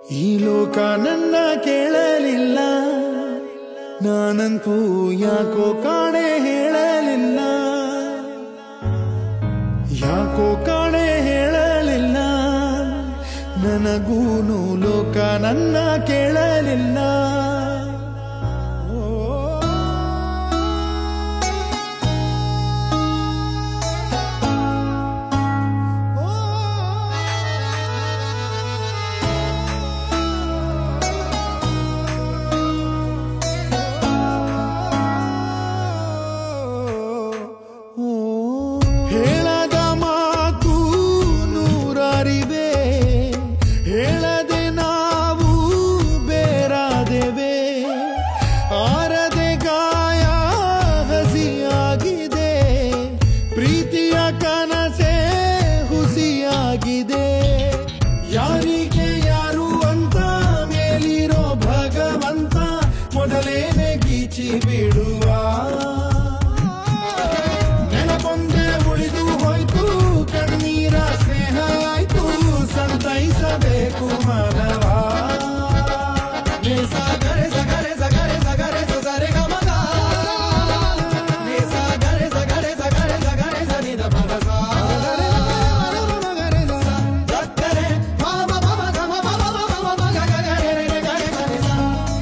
ಈ ಲೋಕ ನನ್ನ ಕೇಳಲಿಲ್ಲ ನಾನಂತೂ ಯಾಕೋ ಕಾಣೆ ಹೇಳಲಿಲ್ಲ ಯಾಕೋ ಕಾಣೆ ಹೇಳಲಿಲ್ಲ ನನಗೂನು ಲೋಕ ನನ್ನ ಕೇಳಲಿಲ್ಲ ಓ ಹೇಳದ ಮಾತು ನೂರಾರಿವೆ ಹೇಳದೆ ನಾವು ಬೇರಾದೆವೆ ಆರದೆ ಗಾಯ ಹಸಿಯಾಗಿದೆ ಪ್ರೀತಿಯ ಕನಸೆ ಹುಸಿಯಾಗಿದೆ ಯಾರಿಗೆ ಯಾರು ಅಂತ ಮೇಲಿರೋ ಭಗವಂತ ಮೊದಲೇನೆ ಗೀಚಿ ಬಿಡುವ ನೆನಪೊಂದೆ ಉಳಿದು ಹೋಯ್ತು ಕಣ್ಣೀರ ಸ್ನೇಹ ಆಯ್ತು ಸಂತೈಸಬೇಕು ಮಾನವ ನೇ ಸಾಗರೆ ಸಗರೆ ಸಗರೆ ಸಗರೆ ಸಗರೆ ಗಮಗ ನೇ ಸಾಗರೆ ಸಗರೆ ಸಗರೆ ಸಗರೆ ಸನಿದ ಭಗಸ ಸಕ್ಕರೆ ಮಾಮ ಮಮ ಗಮ ಮಮ ಮಮ ಮಮ ಗಗರೆ ಗರೆ ಗರೆ ಸ.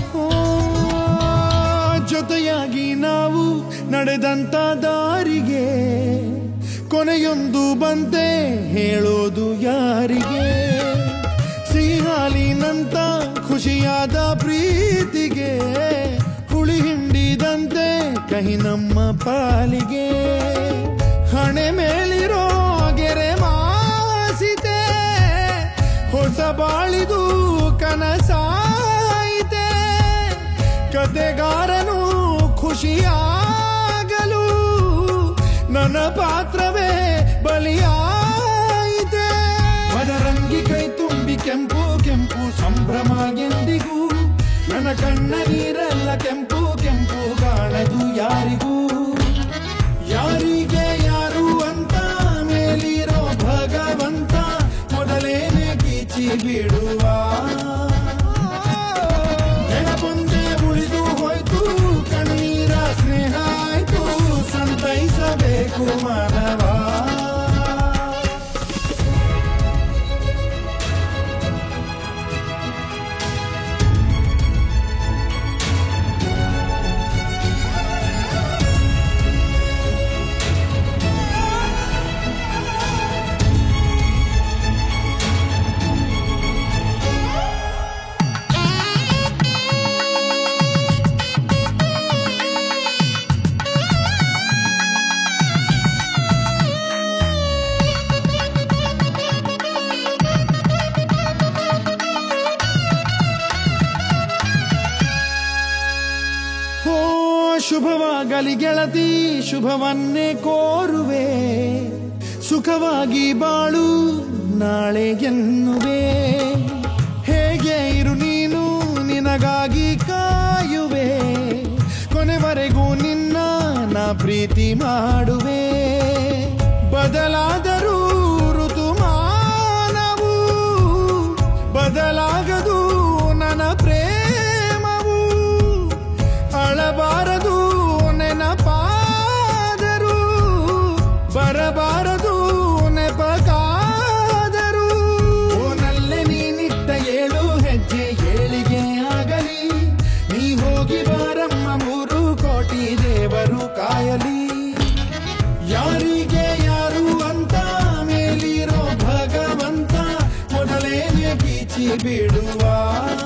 ಜೊತೆಯಾಗಿ ನಾವು ನಡೆದಂತ ದಾರಿಗೆ ಕೊನೆಯೊಂದು ಬಂತೆ ಹೇಳೋದು ಯಾರಿಗೆ ಸಿಹಿಹಾಲಿನಂತ ಖುಷಿಯಾದ ಪ್ರೀತಿಗೆ ಹುಳಿ ಹಿಂಡಿದಂತೆ ಕಹಿ ನಮ್ಮ ಪಾಲಿಗೆ ಹಣೆ ಮೇಲಿರೋ ಗೆರೆ ಮಾಸಿತೆ ಹೊಸ ಬಾಳಿದು ಕನಸಾಯಿತೆ ಕತೆಗಾರನು ಖುಷಿಯಾಗಲು ನನ್ನ ಪಾತ್ರವೇ ಬಲಿಯಾಯಿತೆ ಮದರಂಗಿ ಕೈ ತುಂಬಿ ಕೆಂಪು ಕೆಂಪು ಸಂಭ್ರಮ ಎಂದಿಗೂ ನನ್ನ ಕಣ್ಣ ನೀರೆಲ್ಲ ಕೆಂಪು ಕೆಂಪು ಕಾಣದು ಯಾರಿಗೂ ಯಾರಿಗೆ ಯಾರು ಅಂತ ಮೇಲಿರೋ ಭಗವಂತ ಮೊದಲೇನೆ ಗೀಚಿ ಬಿಡುವ ನೆನಪೊಂದೆ ಉಳಿದು ಹೋಯ್ತು ಕಣ್ಣೀರ ಸ್ನೇಹ ಆಯ್ತು ಸಂತೈಸಬೇಕು ಮಾನವ ಓ ಶುಭವಾಗಲಿ ಗೆಳತಿ ಶುಭವನ್ನೇ ಕೋರುವೆ ಸುಖವಾಗಿ ಬಾಳು ನಾಳೆ ಎನ್ನುವೆ ಹೇಗೆ ಇರು ನೀನು ನಿನಗಾಗಿ ಕಾಯುವೆ ಕೊನೆವರೆಗೂ ನಿನ್ನ ನಾ ಪ್ರೀತಿ ಮಾಡುವೆ ಬದಲಾದರೂ ಋತುಮಾನವು ಬದಲಾಗದು ನನ್ನ ಪ್ರೇಮವು ಅಳಬಾರದು ನೆನಪಾದರು ಬರಬಾರದು ನೆಪಕಾದರು ಓನಲ್ಲೇ ನೀನಿಟ್ಟ ಏಳು ಹೆಜ್ಜೆ ಏಳಿಗೆ ಆಗಲಿ ನೀ ಹೋಗಿ ಬಾರಮ್ಮ ಮೂರು ಕೋಟಿ ದೇವರು ಕಾಯಲಿ ಯಾರಿಗೆ ಯಾರು ಅಂತ ಮೇಲಿರೋ ಭಗವಂತ ಮೊದಲೇನೆ ಗೀಚಿ ಬಿಡುವ